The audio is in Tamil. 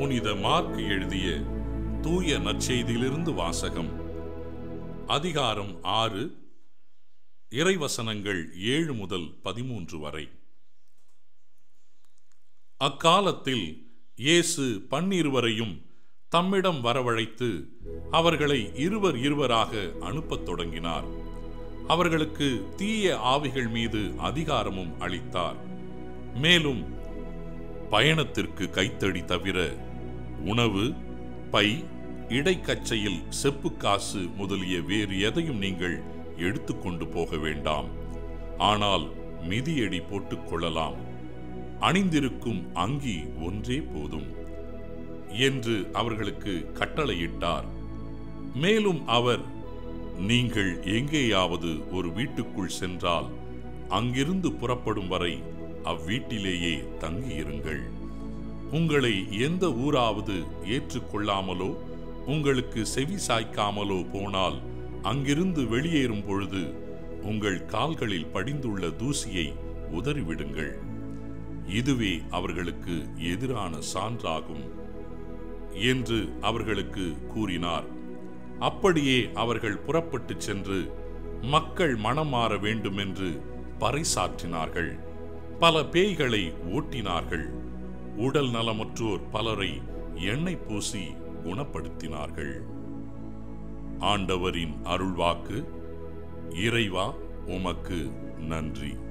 புனித மார்க் எழுதிய தூய நற்செய்தியிலிருந்து வாசகம் அதிகாரம் ஆறு இறைவசனங்கள் ஏழு முதல் பதிமூன்று வரை அக்காலத்தில் இயேசு பன்னிருவரையும் தம்மிடம் வரவழைத்து அவர்களை இருவர் இருவராக அனுப்பத் தொடங்கினார் அவர்களுக்கு தீய ஆவிகள் மீது அதிகாரமும் அளித்தார் மேலும் பயணத்திற்கு கைத்தடி தவிர உணவு பை இடைக்கச்சையில் செப்பு காசு முதலிய வேறு எதையும் நீங்கள் எடுத்துக்கொண்டு போக வேண்டாம் ஆனால் மிதியடி போட்டுக் கொள்ளலாம் அணிந்திருக்கும் அங்கி ஒன்றே போதும் என்று அவர்களுக்கு கட்டளையிட்டார் மேலும் அவர் நீங்கள் எங்கேயாவது ஒரு வீட்டுக்குள் சென்றால் அங்கிருந்து புறப்படும் வரை அவ்வீட்டிலேயே தங்கியிருங்கள் உங்களை எந்த ஊராவது ஏற்றுக்கொள்ளாமலோ உங்களுக்கு செவி சாய்க்காமலோ போனால் அங்கிருந்து வெளியேறும் பொழுது உங்கள் கால்களில் படிந்துள்ள தூசியை உதறிவிடுங்கள் இதுவே அவர்களுக்கு எதிரான சான்றாகும் என்று அவர்களுக்கு கூறினார் அப்படியே அவர்கள் புறப்பட்டுச் சென்று மக்கள் மனம் மாற வேண்டுமென்று பறைசாற்றினார்கள் பல பேய்களை ஓட்டினார்கள் உடல் நலமற்றோர் பலரை எண்ணெய் பூசி குணப்படுத்தினார்கள் ஆண்டவரின் அருள்வாக்கு இறைவா உமக்கு நன்றி